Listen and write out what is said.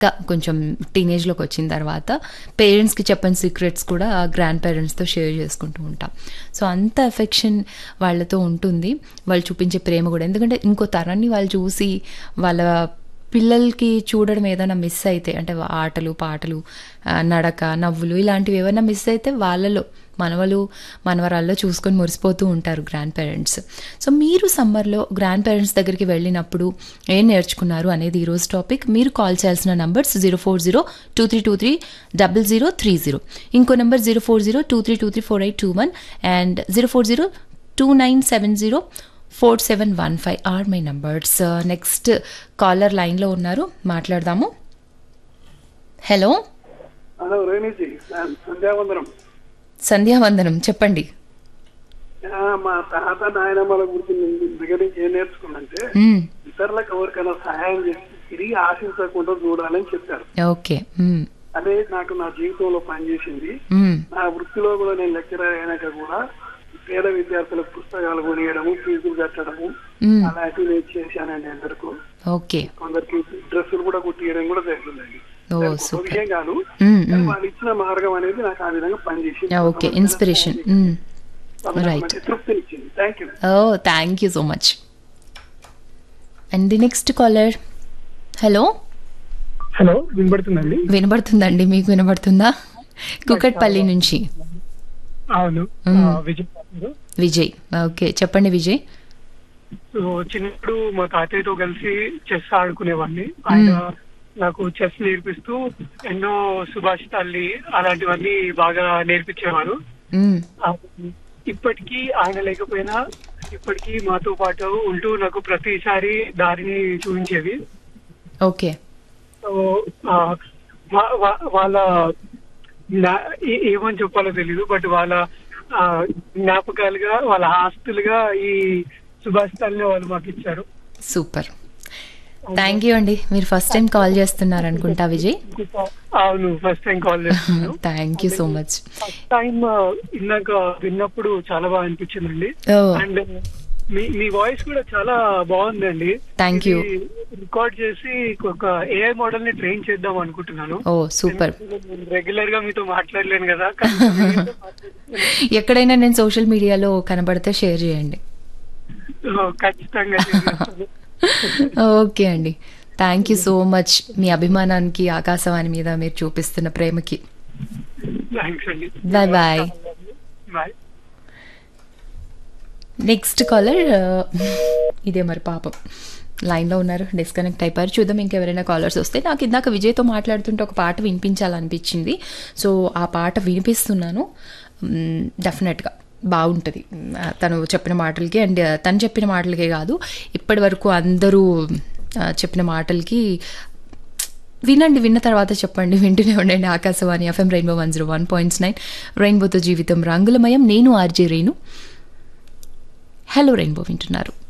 ఇంకా కొంచెం టీనేజ్లోకి వచ్చిన తర్వాత పేరెంట్స్కి చెప్పని సీక్రెట్స్ కూడా గ్రాండ్ పేరెంట్స్తో షేర్ చేసుకుంటూ ఉంటాం సో అంత ఎఫెక్షన్ వాళ్ళతో ఉంటుంది వాళ్ళు చూపించే ప్రేమ కూడా ఎందుకంటే ఇంకో తరాన్ని వాళ్ళు చూసి వాళ్ళ పిల్లలకి చూడడం ఏదైనా మిస్ అయితే అంటే ఆటలు పాటలు ఆ, నడక నవ్వులు ఇలాంటివి ఏమైనా మిస్ అయితే వాళ్ళలో మనవలు మనవరాల్లో చూసుకొని మురిసిపోతూ ఉంటారు గ్రాండ్ పేరెంట్స్ సో మీరు సమ్మర్లో గ్రాండ్ పేరెంట్స్ దగ్గరికి వెళ్ళినప్పుడు ఏం నేర్చుకున్నారు అనేది ఈరోజు టాపిక్ మీరు కాల్ చేయాల్సిన numbers zero four zero two three two three double zero three zero ఇంకో number zero four zero two three two three four eight two one and zero four zero two nine seven zero four seven one five or my numbers next caller లైన్లో ఉన్నారు మాట్లాడదాము hello hello రేణుజీ సంధ్యావందనం సంధ్యావందనం చెప్పండి ఆ, మా తాత నాయనమ్మల గురించి నేను దగ్గర నుంచి ఏం నేర్చుకున్నంటే మ్మ్. ఇతరులకు ఎవరికైనా సహాయం చేసి తిరిగి ఆశించకుండా చూడాలని చెప్పారు ఓకే మ్మ్. అదే నాకు నా జీవితంలో పనిచేసింది మ్మ్. నా వృత్తిలో కూడా నేను లెక్చరర్ అయినాక కూడా పేద విద్యార్థులకు పుస్తకాలు కొనియడము ఫీజులు కట్టడము మ్మ్. అలాంటివి నేను చేశానండి అందరికీ ఓకే కొందరికి డ్రెస్సులు కూడా కుట్టియడం కూడా జరిగిందండి ఓ దానికి గొప్ప సూపర్ విషయం కాదు మ్మ్, కానీ మ్మ్. వాళ్ళు ఇచ్చిన మార్గం అనేది నాకు ఆ విధంగా పనిచేసింది ఓకే ఇన్స్పిరేషన్ మ్మ్. చాలా రైట్ మంచి తృప్తినిచ్చింది thank you oh thank you so much and the next caller hello hello వినబడుతుందండి వినబడుతుందండి మీకు వినబడుతుందా కుకట్పల్లి నుంచి అవును మ్మ్. ఆ, విజయ్ గారు. విజయ్ ఓకే చెప్పండి విజయ్ సో చిన్నప్పుడు మా తాతయ్యతో కలిసి చెస్ ఆడుకునేవాడిని ఆయన నాకు చెస్ నేర్పిస్తూ ఎన్నో సుభాషితాల్ని అలాంటివన్నీ బాగా నేర్పించేవారు మ్మ్. ఆ, ఇప్పటికీ ఆయన లేకపోయినా ఇప్పటికీ మాతో పాటు ఉంటూ నాకు ప్రతిసారి దారిని చూపించేది ఓకే సో ఆ, వా- వా- వాళ్ళ నా- ఏ- ఏమని చెప్పాలో తెలీదు బట్ వాళ్ళ ఆ, జ్ఞాపకాలుగా వాళ్ళ ఆస్తులుగా ఈ సుభాషితాలని వాళ్ళు మాకు ఇచ్చారు సూపర్ థ్యాంక్ యూ అండి మీరు ఫస్ట్ టైం కాల్ చేస్తున్నారు అనుకుంటా విజయ్ అవును ఫస్ట్ టైం కాల్ చేస్తున్నాను thank you so much first time ఇందాక విన్నప్పుడు చాలా బాగా అనిపించిందండి ఓ అండ్ మీ మీ వాయిస్ కూడా చాలా బాగుందండి Thank you. రికార్డ్ చేసి ఒక ఏఐ మోడల్ ని ట్రైన్ చేద్దాం అనుకుంటున్నాను ఓ సూపర్ రెగ్యులర్ గా మీతో మాట్లాడలేను కదా కానీ మీతో మాట్లాడుతున్నాను. ఎక్కడైనా నేను సోషల్ మీడియాలో కనబడితే షేర్ చేయండి ఓ, ఖచ్చితంగా చేసేస్తాను. ఓకే అండి థ్యాంక్ యూ సో మచ్ మీ అభిమానానికి ఆకాశవాణి మీద మీరు చూపిస్తున్న ప్రేమకి థ్యాంక్స్ అండి Bye bye. Bye next caller ఇదే మరి పాపం లైన్లో ఉన్నారు డిస్కనెక్ట్ అయిపోయారు చూద్దాం ఇంకెవరైనా కాలర్స్ వస్తే నాకు ఇందాక విజయ్తో మాట్లాడుతుంటే ఒక పాట వినిపించాలనిపించింది సో ఆ పాట వినిపిస్తున్నాను డెఫినెట్గా బాగుంటుంది మ్, తను చెప్పిన మాటలకి అండ్ తను చెప్పిన మాటలకే కాదు ఇప్పటి వరకు అందరూ ఆ, చెప్పిన మాటలకి వినండి విన్న తర్వాత చెప్పండి వింటూనే ఉండండి Akashvani FM rainbow one zero one points nine రెయిన్బోతో జీవితం రంగులమయం నేను ఆర్జే రేణు హలో రెయిన్బో వింటున్నారు